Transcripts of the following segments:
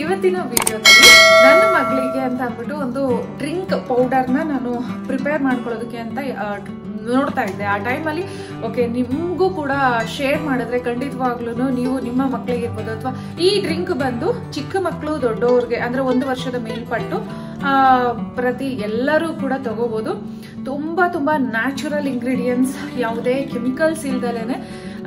ಇವತ್ತಿನ ವಿಡಿಯೋದಲ್ಲಿ ನನ್ನ ಮಗಳಿಗೆ ಅಂತ ಅಂದ್ಬಿಟ್ಟು ಒಂದು ಡ್ರಿಂಕ್ ಪೌಡರ್ನ ನಾನು ಪ್ರಿಪೇರ್ ಮಾಡ್ಕೊಳ್ಳೋದಕ್ಕೆ ಅಂತ ಆ, ನೋಡ್ತಾ ಇದ್ದೆ ಆ ಟೈಮಲ್ಲಿ ಓಕೆ ನಿಮಗೂ ಕೂಡ ಶೇರ್ ಮಾಡಿದ್ರೆ ಖಂಡಿತವಾಗ್ಲೂ ನೀವು ನಿಮ್ಮ ಮಕ್ಕಳಿಗೆ ಇರ್ಬೋದು ಅಥವಾ ಈ ಡ್ರಿಂಕ್ ಬಂದು ಚಿಕ್ಕ ಮಕ್ಕಳು ದೊಡ್ಡವ್ರಿಗೆ ಅಂದ್ರೆ ಒಂದು ವರ್ಷದ ಮೇಲ್ಪಟ್ಟು ಆ, ಪ್ರತಿ ಎಲ್ಲರೂ ಕೂಡ ತಗೋಬಹುದು ತುಂಬಾ ತುಂಬಾ ನ್ಯಾಚುರಲ್ ಇಂಗ್ರೀಡಿಯೆಂಟ್ಸ್ ಯಾವುದೇ ಕೆಮಿಕಲ್ಸ್ ಇಲ್ದಲೇನೆ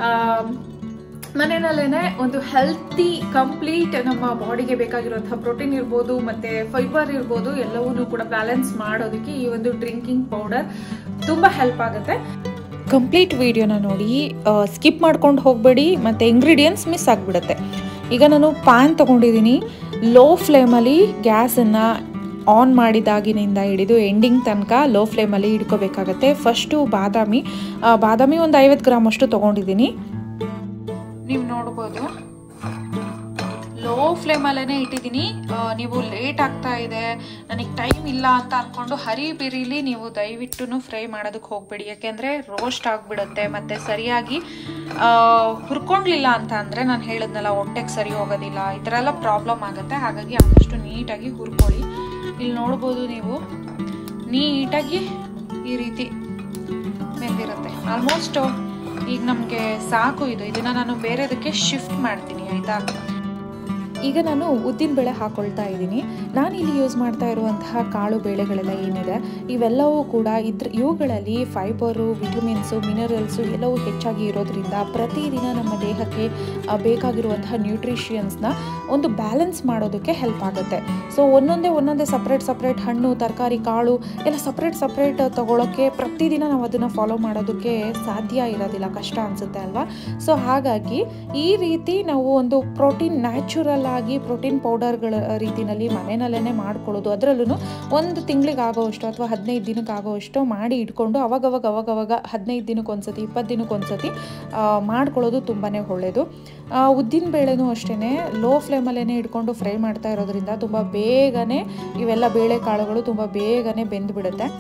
ಮನೆಯಲ್ಲೇನೆ ಒಂದು ಹೆಲ್ತಿ ಕಂಪ್ಲೀಟ್ ನಮ್ಮ ಬಾಡಿಗೆ ಬೇಕಾಗಿರುವಂತಹ ಪ್ರೋಟೀನ್ ಇರ್ಬೋದು ಮತ್ತೆ ಫೈಬರ್ ಇರ್ಬೋದು ಎಲ್ಲವನ್ನೂ ಕೂಡ ಬ್ಯಾಲೆನ್ಸ್ ಮಾಡೋದಕ್ಕೆ ಈ ಒಂದು ಡ್ರಿಂಕಿಂಗ್ ಪೌಡರ್ ತುಂಬಾ ಹೆಲ್ಪ್ ಆಗುತ್ತೆ ಕಂಪ್ಲೀಟ್ ವಿಡಿಯೋನ ನೋಡಿ ಸ್ಕಿಪ್ ಮಾಡ್ಕೊಂಡು ಹೋಗಬೇಡಿ ಮತ್ತು ಇಂಗ್ರೀಡಿಯೆಂಟ್ಸ್ ಮಿಸ್ ಆಗಿಬಿಡುತ್ತೆ ಈಗ ನಾನು ಪ್ಯಾನ್ ತೊಗೊಂಡಿದ್ದೀನಿ ಲೋ ಫ್ಲೇಮಲ್ಲಿ ಗ್ಯಾಸನ್ನು ಆನ್ ಮಾಡಿದಾಗಿನಿಂದ ಹಿಡಿದು ಎಂಡಿಂಗ್ ತನಕ ಲೋ ಫ್ಲೇಮಲ್ಲಿ ಇಟ್ಕೋಬೇಕಾಗತ್ತೆ ಫಸ್ಟು ಬಾದಾಮಿ ಆ, ಬಾದಾಮಿ ಒಂದು ಐವತ್ತು ಗ್ರಾಮ್ ಅಷ್ಟು ತೊಗೊಂಡಿದ್ದೀನಿ ನೀವು ನೋಡ್ಬೋದು ಲೋ ಫ್ಲೇಮಲ್ಲೇ ಇಟ್ಟಿದ್ದೀನಿ ಆ, ನೀವು ಲೇಟ್ ಆಗ್ತಾ ಇದೆ ನನಗೆ ಟೈಮ್ ಇಲ್ಲ ಅಂತ ಅನ್ಕೊಂಡು ಹರಿ ಬಿರಿಲಿ ನೀವು ದಯವಿಟ್ಟು ಫ್ರೈ ಮಾಡೋದಕ್ಕೆ ಹೋಗ್ಬೇಡಿ ಯಾಕೆಂದ್ರೆ ರೋಸ್ಟ್ ಆಗಿಬಿಡುತ್ತೆ ಮತ್ತೆ ಸರಿಯಾಗಿ ಆ, ಹುರ್ಕೊಂಡ್ಲಿಲ್ಲ ಅಂತ ಅಂದ್ರೆ ನಾನು ಹೇಳಿದ್ನಲ್ಲ ಹೊಟ್ಟೆಗೆ ಸರಿ ಹೋಗೋದಿಲ್ಲ ಈ ಥರ ಎಲ್ಲ ಪ್ರಾಬ್ಲಮ್ ಆಗುತ್ತೆ ಹಾಗಾಗಿ ಆದಷ್ಟು ನೀಟಾಗಿ ಹುರ್ಕೊಳ್ಳಿ ಇಲ್ಲಿ ನೋಡ್ಬೋದು ನೀವು ನೀಟಾಗಿ ಈ ರೀತಿ ಬೆಂದಿರುತ್ತೆ ಆಲ್ಮೋಸ್ಟ್ ಈಗ ನಮಗೆ ಸಾಕು ಇದು ಇದನ್ನ ನಾನು ಬೇರೆದಕ್ಕೆ ಶಿಫ್ಟ್ ಮಾಡ್ತೀನಿ ಆಯ್ತಾ ಈಗ ನಾನು ಉದ್ದಿನ ಬೇಳೆ ಹಾಕೊಳ್ತಾ ಇದ್ದೀನಿ ನಾನು ಇಲ್ಲಿ ಯೂಸ್ ಮಾಡ್ತಾ ಇರುವಂತಹ ಕಾಳು ಬೇಳೆಗಳೆಲ್ಲ ಏನಿದೆ ಇವೆಲ್ಲವೂ ಕೂಡ ಇದ್ರ ಇವುಗಳಲ್ಲಿ ಫೈಬರು ವಿಟಮಿನ್ಸು ಮಿನರಲ್ಸು ಎಲ್ಲವೂ ಹೆಚ್ಚಾಗಿ ಇರೋದ್ರಿಂದ ಪ್ರತಿದಿನ ನಮ್ಮ ದೇಹಕ್ಕೆ ಆ, ಬೇಕಾಗಿರುವಂತಹ ನ್ಯೂಟ್ರಿಷಿಯನ್ಸ್ನ ಒಂದು ಬ್ಯಾಲೆನ್ಸ್ ಮಾಡೋದಕ್ಕೆ ಹೆಲ್ಪ್ ಆಗುತ್ತೆ ಸೊ ಒಂದೊಂದೇ ಒಂದೊಂದೇ ಸಪ್ರೇಟ್ ಸಪ್ರೇಟ್ ಹಣ್ಣು ತರಕಾರಿ ಕಾಳು ಎಲ್ಲ ಸಪ್ರೇಟ್ ಸಪ್ರೇಟ್ ತಗೊಳ್ಳೋಕ್ಕೆ ಪ್ರತಿದಿನ ನಾವು ಅದನ್ನು ಫಾಲೋ ಮಾಡೋದಕ್ಕೆ ಸಾಧ್ಯ ಇರೋದಿಲ್ಲ ಕಷ್ಟ ಅನಿಸುತ್ತೆ ಅಲ್ವಾ ಸೊ ಹಾಗಾಗಿ ಈ ರೀತಿ ನಾವು ಒಂದು ಪ್ರೋಟೀನ್ ನ್ಯಾಚುರಲ್ ಆಗಿ ಪ್ರೋಟೀನ್ ಪೌಡರ್ಗಳ ರೀತಿನಲ್ಲಿ ಮನೆಯಲ್ಲೇ ಮಾಡ್ಕೊಳ್ಳೋದು ಅದರಲ್ಲೂ ಒಂದು ತಿಂಗಳಿಗೆ ಆಗೋವಷ್ಟು ಅಥವಾ ಹದಿನೈದು ದಿನಕ್ಕೆ ಆಗೋವಷ್ಟು ಮಾಡಿ ಇಟ್ಕೊಂಡು ಅವಾಗವಾಗ ಅವಾಗವಾಗ ಹದಿನೈದು ದಿನಕ್ಕೆ ಒಂದ್ಸತಿ ಇಪ್ಪತ್ತು ದಿನಕ್ಕೆ ಒಂದ್ಸತಿ ಆ, ಮಾಡ್ಕೊಳ್ಳೋದು ತುಂಬಾ ಒಳ್ಳೆಯದು ಉದ್ದಿನ ಬೇಳೆನೂ ಅಷ್ಟೇ ಲೋ ಫ್ಲೇಮಲ್ಲೇ ಇಟ್ಕೊಂಡು ಫ್ರೈ ಮಾಡ್ತಾ ಇರೋದ್ರಿಂದ ತುಂಬ ಬೇಗನೆ ಇವೆಲ್ಲ ಬೇಳೆ ಕಾಳುಗಳು ತುಂಬ ಬೇಗನೆ ಬೆಂದ್ಬಿಡುತ್ತೆ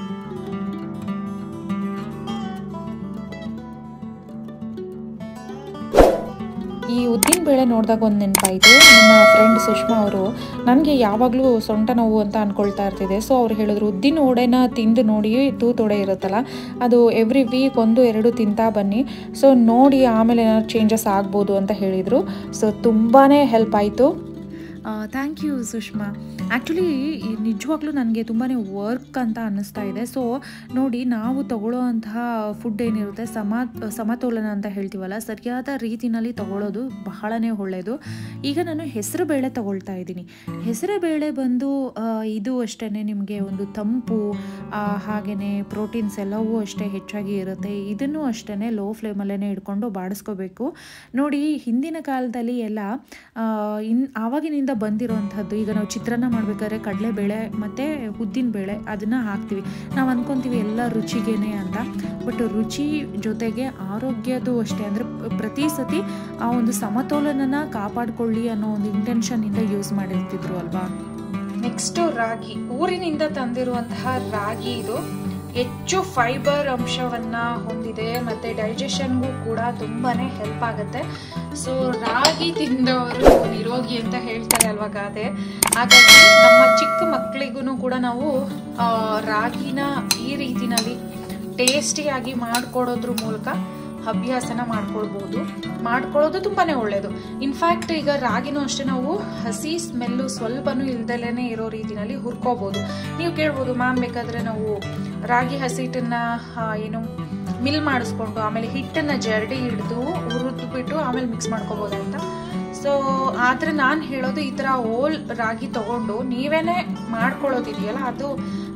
ಈ ಉದ್ದಿನ ಬೇಳೆ ನೋಡಿದಾಗ ಒಂದು ನೆನಪಾಯಿತು ನನ್ನ ಫ್ರೆಂಡ್ ಸುಷ್ಮಾ ಅವರು ನನಗೆ ಯಾವಾಗಲೂ ಸೊಂಟ ನೋವು ಅಂತ ಅಂದ್ಕೊಳ್ತಾ ಇರ್ತಿದೆ ಸೊ ಅವ್ರು ಹೇಳಿದ್ರು ಉದ್ದಿನ ವಡೆನ ತಿಂದು ನೋಡಿ ತೂತೊಡೆ ಇರುತ್ತಲ್ಲ ಅದು ಎವ್ರಿ ವೀಕ್ ಒಂದು ಎರಡು ತಿಂತಾ ಬನ್ನಿ ಸೊ ನೋಡಿ ಆಮೇಲೆ ಏನಾದ್ರು ಚೇಂಜಸ್ ಆಗ್ಬೋದು ಅಂತ ಹೇಳಿದರು ಸೊ ತುಂಬಾ ಹೆಲ್ಪ್ ಆಯಿತು ಥ್ಯಾಂಕ್ ಯು ಸುಷ್ಮಾ ಆ್ಯಕ್ಚುಲಿ ನಿಜವಾಗ್ಲೂ ನನಗೆ ತುಂಬಾ ವರ್ಕ್ ಅಂತ ಅನ್ನಿಸ್ತಾ ಇದೆ ಸೊ ನೋಡಿ ನಾವು ತಗೊಳ್ಳೋ ಅಂತಹ ಫುಡ್ ಏನಿರುತ್ತೆ ಸಮಾ ಸಮತೋಲನ ಅಂತ ಹೇಳ್ತೀವಲ್ಲ ಸರಿಯಾದ ರೀತಿನಲ್ಲಿ ತಗೊಳ್ಳೋದು ಬಹಳನೇ ಒಳ್ಳೆಯದು ಈಗ ನಾನು ಹೆಸರು ಬೇಳೆ ತಗೊಳ್ತಾ ಇದ್ದೀನಿ ಹೆಸರು ಬೇಳೆ ಬಂದು ಆ, ಇದು ಅಷ್ಟೇ ನಿಮಗೆ ಒಂದು ತಂಪು ಹಾಗೆಯೇ ಪ್ರೋಟೀನ್ಸ್ ಎಲ್ಲವೂ ಅಷ್ಟೇ ಹೆಚ್ಚಾಗಿ ಇರುತ್ತೆ ಇದನ್ನು ಅಷ್ಟೇ ಲೋ ಫ್ಲೇಮಲ್ಲೇ ಇಟ್ಕೊಂಡು ಬಾಡಿಸ್ಕೋಬೇಕು ನೋಡಿ ಹಿಂದಿನ ಕಾಲದಲ್ಲಿ ಎಲ್ಲ ಆ, ಇನ್ ಆವಾಗಿನಿಂದ ಬಂದಿರೋವಂಥದ್ದು ಈಗ ನಾವು ಚಿತ್ರಾನ್ನ ಮಾಡಬೇಕಾದ್ರೆ ಕಡಲೆಬೇಳೆ ಮತ್ತು ಉದ್ದಿನ ಬೇಳೆ ಅದನ್ನು ಹಾಕ್ತೀವಿ ನಾವು ಅಂದ್ಕೊತೀವಿ ಎಲ್ಲ ರುಚಿಗೇನೆ ಅಂತ ಬಟ್ ರುಚಿ ಜೊತೆಗೆ ಆರೋಗ್ಯದು ಅಷ್ಟೇ ಅಂದರೆ ಪ್ರತಿ ಸತಿ ಆ ಒಂದು ಸಮತೋಲನನ ಕಾಪಾಡ್ಕೊಳ್ಳಿ ಅನ್ನೋ ಒಂದು ಇಂಟೆನ್ಷನ್ನಿಂದ ಯೂಸ್ ಮಾಡಿರ್ತಿದ್ರು ಅಲ್ವಾ ನೆಕ್ಸ್ಟ್ ರಾಗಿ ಊರಿನಿಂದ ತಂದಿರುವಂತಹ ರಾಗಿ ಇದು ಹೆಚ್ಚು ಫೈಬರ್ ಅಂಶವನ್ನ ಹೊಂದಿದೆ ಮತ್ತೆ ಡೈಜೆಷನ್ಗೂ ಕೂಡ ತುಂಬಾನೇ ಹೆಲ್ಪ್ ಆಗುತ್ತೆ ಸೊ ರಾಗಿ ತಿಂದವರು ನಿರೋಗಿ ಅಂತ ಹೇಳ್ತಾರೆ ಅಲ್ವಾ ಗಾದೆ ಹಾಗಾಗಿ ನಮ್ಮ ಚಿಕ್ಕ ಮಕ್ಕಳಿಗೂ ಕೂಡ ನಾವು ಆ, ರಾಗಿನ ಈ ರೀತಿನಲ್ಲಿ ಟೇಸ್ಟಿಯಾಗಿ ಮಾಡ್ಕೊಡೋದ್ರ ಮೂಲಕ ಅಭ್ಯಾಸನ ಮಾಡ್ಕೊಳ್ಬಹುದು ಮಾಡ್ಕೊಳ್ಳೋದು ತುಂಬಾನೇ ಒಳ್ಳೆಯದು ಇನ್ಫ್ಯಾಕ್ಟ್ ಈಗ ರಾಗಿನೂ ಅಷ್ಟೇ ನಾವು ಹಸಿ ಸ್ಮೆಲ್ಲು ಸ್ವಲ್ಪನೂ ಇಲ್ದಲೇ ಇರೋ ರೀತಿನಲ್ಲಿ ಹುರ್ಕೋಬಹುದು ನೀವು ಕೇಳ್ಬೋದು ಮ್ಯಾಮ್ ಬೇಕಾದ್ರೆ ನಾವು ರಾಗಿ ಹಸಿಟ್ಟನ್ನ ಆ, ಏನು ಮಿಲ್ ಮಾಡಿಸ್ಕೊಂಡು ಆಮೇಲೆ ಹಿಟ್ಟನ್ನ ಜರಡಿ ಹಿಡಿದು ಹುರಿದು ಬಿಟ್ಟು ಆಮೇಲೆ ಮಿಕ್ಸ್ ಮಾಡ್ಕೋಬೋದು ಅಂತ ಸೊ ಆದ್ರೆ ನಾನು ಹೇಳೋದು ಈ ಥರ ಓಲ್ ರಾಗಿ ತಗೊಂಡು ನೀವೇನೆ ಮಾಡ್ಕೊಳ್ಳೋದಿದೆಯಲ್ಲ ಅದು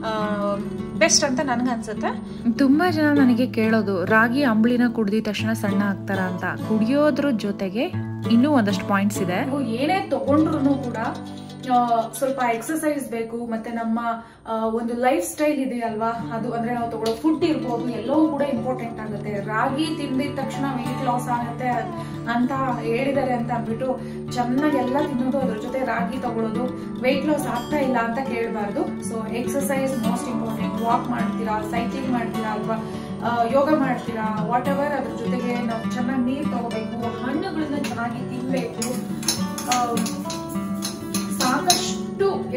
ಬೆಸ್ಟ್ ಅಂತ ನನ್ಗನ್ಸುತ್ತೆ ತುಂಬ ಜನ ನನಗೆ ಕೇಳೋದು ರಾಗಿ ಅಂಬಳಿನ ಕುಡ್ದಿದ ತಕ್ಷಣ ಸಣ್ಣ ಆಗ್ತಾರ ಅಂತ ಕುಡಿಯೋದ್ರ ಜೊತೆಗೆ ಇನ್ನೂ ಒಂದಷ್ಟು ಪಾಯಿಂಟ್ಸ್ ಇದೆ ನೀವು ಏನೇ ತಗೊಂಡ್ರು ಕೂಡ ಆ, ಸ್ವಲ್ಪ ಎಕ್ಸಸೈಸ್ ಬೇಕು ಮತ್ತೆ ನಮ್ಮ ಆ, ಒಂದು ಲೈಫ್ ಸ್ಟೈಲ್ ಇದೆಯಲ್ವಾ ಅದು ಅಂದ್ರೆ ನಾವು ತಗೊಳ್ಳೋ ಫುಡ್ ಇರ್ಬೋದು ಎಲ್ಲವೂ ಕೂಡ ಇಂಪಾರ್ಟೆಂಟ್ ಆಗುತ್ತೆ ರಾಗಿ ತಿಂದಿದ ತಕ್ಷಣ ವೆಯ್ಟ್ ಲಾಸ್ ಆಗುತ್ತೆ ಅಂತ ಹೇಳಿದ್ದಾರೆ ಅಂತ ಅಂದ್ಬಿಟ್ಟು ಚೆನ್ನಾಗಿ ಎಲ್ಲ ತಿನ್ನೋದು ಅದ್ರ ಜೊತೆ ರಾಗಿ ತಗೊಳ್ಳೋದು ವೆಯ್ಟ್ ಲಾಸ್ ಆಗ್ತಾ ಇಲ್ಲ ಅಂತ ಕೇಳಬಾರ್ದು so exercise most important walk ಮಾಡ್ತೀರಾ ಸೈಕ್ಲಿಂಗ್ ಮಾಡ್ತೀರಾ ಅಥವಾ ಯೋಗ ಮಾಡ್ತೀರಾ ವಾಟ್ ಎವರ್ ಅದ್ರ ಜೊತೆಗೆ ನಾವು ಚೆನ್ನಾಗಿ ನೀರು ತಗೋಬೇಕು ಹಣ್ಣುಗಳನ್ನ ಚೆನ್ನಾಗಿ ತಿನ್ಬೇಕು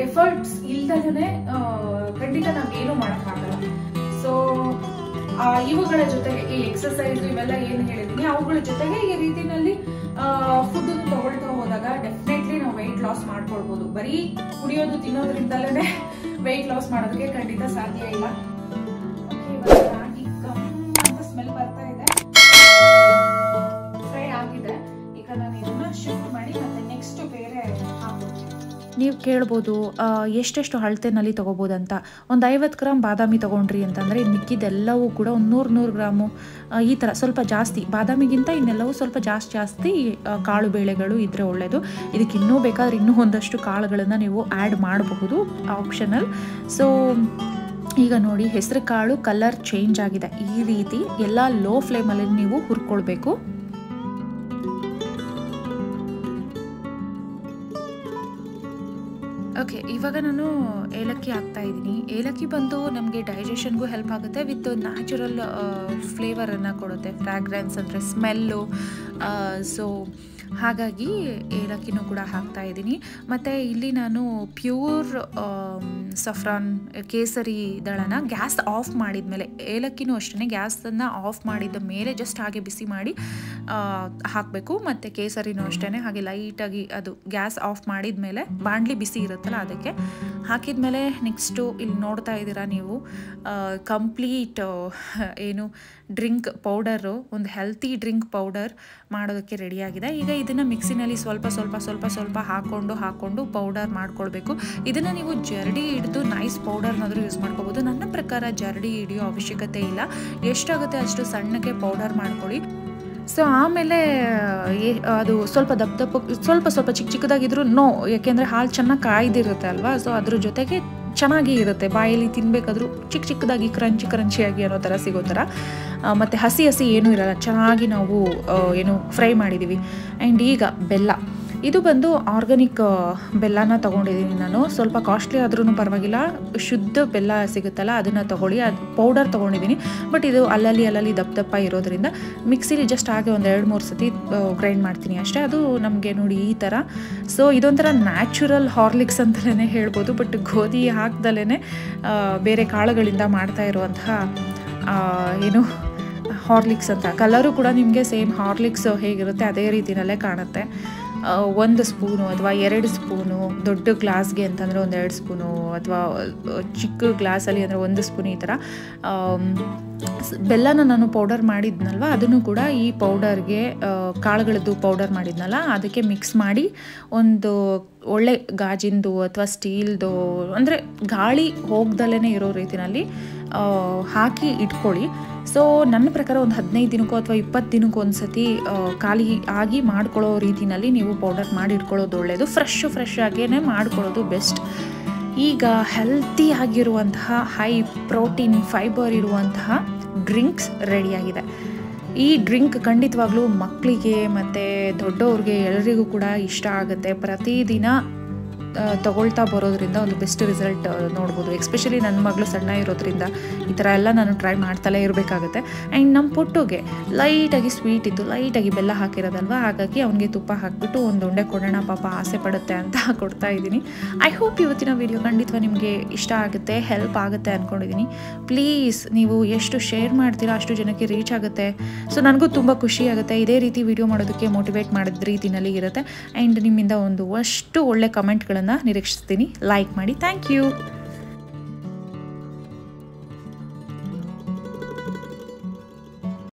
ಎಫರ್ಟ್ಸ್ ಇಲ್ದಲೇ ಖಂಡಿತ ನಾವೇನು ಮಾಡೋಕ್ಕಾಗಲ್ಲ ಸೊ ಇವುಗಳ ಜೊತೆಗೆ ಈ ಎಕ್ಸಸೈಸ್ ಇವೆಲ್ಲ ಏನು ಹೇಳಿದೀನಿ ಅವುಗಳ ಜೊತೆಗೆ ಈ ರೀತಿನಲ್ಲಿ ಫುಡ್ ತಗೊಳ್ತಾ ಹೋದಾಗ ಡೆಫಿನೆಟ್ಲಿ ನಾವು ವೆಯ್ಟ್ ಲಾಸ್ ಮಾಡ್ಕೊಳ್ಬಹುದು ಬರೀ ಕುಡಿಯೋದು ತಿನ್ನೋದ್ರಿಂದಲೇ ವೆಯ್ಟ್ ಲಾಸ್ ಮಾಡೋದಕ್ಕೆ ಖಂಡಿತ ಸಾಧ್ಯ ಇಲ್ಲ Okay, ಇವಾಗ ರಾಗಿ ಗಮ್ ಅಂತ ಸ್ಮೆಲ್ ಬರ್ತಾ ಇದೆ ಫ್ರೈ ಆಗಿದೆ ಈಗ ನಾನು ಇದನ್ನ ಶಿಫ್ಟ್ ಮಾಡಿ ಮತ್ತೆ ನೆಕ್ಸ್ಟ್ ಬೇರೆ ಹಾಕ್ಬಿಡ್ತೀನಿ ನೀವು ಕೇಳ್ಬೋದು ಆ, ಎಷ್ಟೆಷ್ಟು ಅಳತೆನಲ್ಲಿ ತೊಗೋಬೋದಂತ ಒಂದು ಐವತ್ತು ಗ್ರಾಮ್ ಬಾದಾಮಿ ತೊಗೊಂಡ್ರಿ ಅಂತಂದರೆ ಇನ್ನು ಮಿಕ್ಕಿದೆಲ್ಲವೂ ಕೂಡ ಒಂದು ನೂರು ನೂರು ಗ್ರಾಮು ಆ, ಈ ಥರ ಸ್ವಲ್ಪ ಜಾಸ್ತಿ ಬಾದಾಮಿಗಿಂತ ಇನ್ನೆಲ್ಲವೂ ಸ್ವಲ್ಪ ಜಾಸ್ತಿ ಜಾಸ್ತಿ ಆ, ಕಾಳು ಬೇಳೆಗಳು ಇದ್ದರೆ ಒಳ್ಳೆಯದು ಇದಕ್ಕೆ ಇನ್ನೂ ಬೇಕಾದ್ರೆ ಇನ್ನೂ ಒಂದಷ್ಟು ಕಾಳುಗಳನ್ನು ನೀವು ಆ್ಯಡ್ ಮಾಡಬಹುದು ಆಪ್ಷನಲ್ ಸೊ ಈಗ ನೋಡಿ ಹೆಸರು ಕಾಳು ಕಲರ್ ಚೇಂಜ್ ಆಗಿದೆ ಈ ರೀತಿ ಎಲ್ಲ ಲೋ ಫ್ಲೇಮಲ್ಲಿ ನೀವು ಹುರ್ಕೊಳ್ಬೇಕು ಓಕೆ ಇವಾಗ ನಾನು ಏಲಕ್ಕಿ ಹಾಕ್ತಾ ಇದ್ದೀನಿ ಏಲಕ್ಕಿ ಬಂದು ನಮಗೆ ಡೈಜೆಷನ್ಗೂ ಹೆಲ್ಪ್ ಆಗುತ್ತೆ ವಿತ್ ನ್ಯಾಚುರಲ್ ಫ್ಲೇವರನ್ನು ಕೊಡುತ್ತೆ ಫ್ರಾಗ್ರೆನ್ಸ್ ಅಂದರೆ ಸ್ಮೆಲ್ಲು ಸೊ ಹಾಗಾಗಿ ಏಲಕ್ಕಿನೂ ಕೂಡ ಹಾಕ್ತಾ ಇದ್ದೀನಿ ಮತ್ತು ಇಲ್ಲಿ ನಾನು ಪ್ಯೂರ್ ಸಫ್ರಾನ್ ಕೇಸರಿ ದಳನ ಗ್ಯಾಸ್ ಆಫ್ ಮಾಡಿದ ಮೇಲೆ ಏಲಕ್ಕಿನೂ ಅಷ್ಟೇ ಗ್ಯಾಸನ್ನು ಆಫ್ ಮಾಡಿದ ಮೇಲೆ ಜಸ್ಟ್ ಹಾಗೆ ಬಿಸಿ ಮಾಡಿ ಹಾಕಬೇಕು ಮತ್ತು ಕೇಸರಿನೂ ಅಷ್ಟೇ ಹಾಗೆ ಲೈಟಾಗಿ ಅದು ಗ್ಯಾಸ್ ಆಫ್ ಮಾಡಿದ ಮೇಲೆ ಬಾಣಲಿ ಬಿಸಿ ಇರುತ್ತಲ್ಲ ಅದಕ್ಕೆ ಹಾಕಿದ ಮೇಲೆ ನೆಕ್ಸ್ಟು ಇಲ್ಲಿ ನೋಡ್ತಾ ಇದ್ದೀರಾ ನೀವು ಕಂಪ್ಲೀಟ್ ಏನು ಡ್ರಿಂಕ್ ಪೌಡರು ಒಂದು ಹೆಲ್ತಿ ಡ್ರಿಂಕ್ ಪೌಡರ್ ಮಾಡೋದಕ್ಕೆ ರೆಡಿಯಾಗಿದೆ ಈಗ ಇದನ್ನು ಮಿಕ್ಸಿನಲ್ಲಿ ಸ್ವಲ್ಪ ಸ್ವಲ್ಪ ಸ್ವಲ್ಪ ಸ್ವಲ್ಪ ಹಾಕ್ಕೊಂಡು ಹಾಕ್ಕೊಂಡು ಪೌಡರ್ ಮಾಡ್ಕೊಳ್ಬೇಕು ಇದನ್ನು ನೀವು ಜರಡಿ ಹಿಡಿದು ನೈಸ್ ಪೌಡರ್ನಾದರೂ ಯೂಸ್ ಮಾಡ್ಕೋಬೋದು ನನ್ನ ಪ್ರಕಾರ ಜರಡಿ ಹಿಡಿಯೋ ಅವಶ್ಯಕತೆ ಇಲ್ಲ ಎಷ್ಟಾಗುತ್ತೆ ಅಷ್ಟು ಸಣ್ಣಕ್ಕೆ ಪೌಡರ್ ಮಾಡ್ಕೊಳ್ಳಿ ಸೊ ಆಮೇಲೆ ಏ- ಅದು ಸ್ವಲ್ಪ ದಪ್ಪ ದಪ್ಪ ಸ್ವಲ್ಪ ಸ್ವಲ್ಪ ಚಿಕ್ಕ ಚಿಕ್ಕದಾಗಿದ್ರು ನೋ ಯಾಕೆಂದರೆ ಹಾಲು ಚೆನ್ನಾಗಿ ಕಾಯ್ದಿರುತ್ತೆ ಅಲ್ವಾ ಸೊ ಅದ್ರ ಜೊತೆಗೆ ಚೆನ್ನಾಗಿ ಇರುತ್ತೆ ಬಾಯಲ್ಲಿ ತಿನ್ನಬೇಕಾದ್ರೂ ಚಿಕ್ಕ ಚಿಕ್ಕದಾಗಿ ಕ್ರಂಚಿ ಕ್ರಂಚಿಯಾಗಿ ಅನ್ನೋ ಥರ ಸಿಗೋ ಥರ ಆ, ಮತ್ತು ಹಸಿ ಹಸಿ ಏನೂ ಇರಲ್ಲ ಚೆನ್ನಾಗಿ ನಾವು ಆ, ಏನು ಫ್ರೈ ಮಾಡಿದ್ದೀವಿ ಆ್ಯಂಡ್ ಈಗ ಬೆಲ್ಲ ಇದು ಬಂದು ಆರ್ಗಾನಿಕ್ ಬೆಲ್ಲನ ತೊಗೊಂಡಿದ್ದೀನಿ ನಾನು ಸ್ವಲ್ಪ ಕಾಸ್ಟ್ಲಿ ಆದ್ರೂ ಪರವಾಗಿಲ್ಲ ಶುದ್ಧ ಬೆಲ್ಲ ಸಿಗುತ್ತಲ್ಲ ಅದನ್ನು ತೊಗೊಳ್ಳಿ ಅದು ಪೌಡರ್ ತೊಗೊಂಡಿದ್ದೀನಿ ಬಟ್ ಇದು ಅಲ್ಲಲ್ಲಿ ಅಲ್ಲಲ್ಲಿ ದಪ್ಪ ದಪ್ಪ ಇರೋದ್ರಿಂದ ಮಿಕ್ಸಿಲಿ ಜಸ್ಟ್ ಹಾಗೆ ಒಂದು ಎರಡು ಮೂರು ಸತಿ ಗ್ರೈಂಡ್ ಮಾಡ್ತೀನಿ ಅಷ್ಟೇ ಅದು ನಮಗೆ ನೋಡಿ ಈ ಥರ ಸೊ ಇದೊಂಥರ ನ್ಯಾಚುರಲ್ ಹಾರ್ಲಿಕ್ಸ್ ಅಂತಲೇ ಹೇಳ್ಬೋದು ಬಟ್ ಗೋಧಿ ಹಾಕ್ದಲೇ ಬೇರೆ ಕಾಳುಗಳಿಂದ ಮಾಡ್ತಾ ಇರುವಂತಹ ಆ, ಏನು ಹಾರ್ಲಿಕ್ಸ್ ಅಂತ ಕಲರು ಕೂಡ ನಿಮಗೆ ಸೇಮ್ ಹಾರ್ಲಿಕ್ಸ್ ಹೇಗಿರುತ್ತೆ ಅದೇ ರೀತಿನಲ್ಲೇ ಕಾಣುತ್ತೆ ಆ, ಒಂದು ಸ್ಪೂನು ಅಥವಾ ಎರಡು ಸ್ಪೂನು ದೊಡ್ಡ ಗ್ಲಾಸ್ಗೆ ಅಂತಂದರೆ ಒಂದು ಎರಡು ಸ್ಪೂನು ಅಥವಾ ಚಿಕ್ಕ ಗ್ಲಾಸಲ್ಲಿ ಅಂದರೆ ಒಂದು ಸ್ಪೂನ್ ಈ ಥರ ಆಮ್, ಸ್- ಬೆಲ್ಲನ ನಾನು ಪೌಡರ್ ಮಾಡಿದ್ನಲ್ವ ಅದನ್ನು ಕೂಡ ಈ ಪೌಡರ್ಗೆ ಕಾಳುಗಳದ್ದು ಪೌಡರ್ ಮಾಡಿದ್ನಲ್ಲ ಅದಕ್ಕೆ ಮಿಕ್ಸ್ ಮಾಡಿ ಒಂದು ಒಳ್ಳೆ ಗಾಜಿಂದು ಅಥವಾ ಸ್ಟೀಲ್ದು ಅಂದರೆ ಗಾಳಿ ಹೋಗ್ದಲೇ ಇರೋ ರೀತಿನಲ್ಲಿ ಆ, ಹಾಕಿ ಇಟ್ಕೊಳ್ಳಿ ಸೊ ನನ್ನ ಪ್ರಕಾರ ಒಂದು ಹದಿನೈದು ದಿನಕ್ಕೋ ಅಥವಾ ಇಪ್ಪತ್ತು ದಿನಕ್ಕೋ ಒಂದು ಸತಿ ಆ, ಖಾಲಿ ಆಗಿ ಮಾಡ್ಕೊಳ್ಳೋ ರೀತಿನಲ್ಲಿ ನೀವು ಪೌಡರ್ ಮಾಡಿ ಇಟ್ಕೊಳ್ಳೋದು ಒಳ್ಳೆಯದು ಫ್ರೆಶ್ ಫ್ರೆಶ್ ಆಗೇ ಮಾಡ್ಕೊಳ್ಳೋದು ಬೆಸ್ಟ್ ಈಗ ಹೆಲ್ತಿ ಆಗಿರುವಂತಹ ಹೈ ಪ್ರೋಟೀನ್ ಫೈಬರ್ ಇರುವಂತಹ ಡ್ರಿಂಕ್ಸ್ ರೆಡಿಯಾಗಿದೆ ಈ ಡ್ರಿಂಕ್ ಖಂಡಿತವಾಗ್ಲೂ ಮಕ್ಕಳಿಗೆ ಮತ್ತು ದೊಡ್ಡವ್ರಿಗೆ ಎಲ್ಲರಿಗೂ ಕೂಡ ಇಷ್ಟ ಆಗುತ್ತೆ ಪ್ರತಿದಿನ ಆ, ತಗೊಳ್ತಾ ಬರೋದ್ರಿಂದ ಒಂದು ಬೆಸ್ಟ್ ರಿಸಲ್ಟ್ ನೋಡ್ಬೋದು ಎಸ್ಪೆಷಲಿ ನನ್ನ ಮಗಳು ಸಣ್ಣ ಇರೋದ್ರಿಂದ ಈ ಥರ ಎಲ್ಲ ನಾನು ಟ್ರೈ ಮಾಡ್ತಲೇ ಇರಬೇಕಾಗುತ್ತೆ ಆ್ಯಂಡ್ ನಮ್ಮ ಪುಟ್ಟುಗೆ ಲೈಟಾಗಿ ಸ್ವೀಟ್ ಇತ್ತು ಲೈಟಾಗಿ ಬೆಲ್ಲ ಹಾಕಿರೋದಲ್ವ ಹಾಗಾಗಿ ಅವನಿಗೆ ತುಪ್ಪ ಹಾಕಿಬಿಟ್ಟು ಒಂದು ಉಂಡೆ ಕೊಡೋಣ ಪಾಪ ಆಸೆ ಪಡುತ್ತೆ ಅಂತ ಕೊಡ್ತಾ ಇದ್ದೀನಿ ಐ ಹೋಪ್ ಇವತ್ತಿನ ವಿಡಿಯೋ ಖಂಡಿತ ನಿಮಗೆ ಇಷ್ಟ ಆಗುತ್ತೆ ಹೆಲ್ಪ್ ಆಗುತ್ತೆ ಅಂದ್ಕೊಂಡಿದ್ದೀನಿ ಪ್ಲೀಸ್ ನೀವು ಎಷ್ಟು ಶೇರ್ ಮಾಡ್ತೀರಾ ಅಷ್ಟು ಜನಕ್ಕೆ ರೀಚ್ ಆಗುತ್ತೆ ಸೊ ನನಗೂ ತುಂಬ ಖುಷಿ ಆಗುತ್ತೆ ಇದೇ ರೀತಿ ವಿಡಿಯೋ ಮಾಡೋದಕ್ಕೆ ಮೋಟಿವೇಟ್ ಮಾಡಿದ ರೀತಿನಲ್ಲಿ ಇರುತ್ತೆ ಆ್ಯಂಡ್ ನಿಮ್ಮಿಂದ ಒಂದು ಅಷ್ಟು ಒಳ್ಳೆ ಕಮೆಂಟ್ಗಳನ್ನು ನಿರೀಕ್ಷಿಸ್ತೀನಿ ಲೈಕ್ ಮಾಡಿ ಥ್ಯಾಂಕ್ ಯು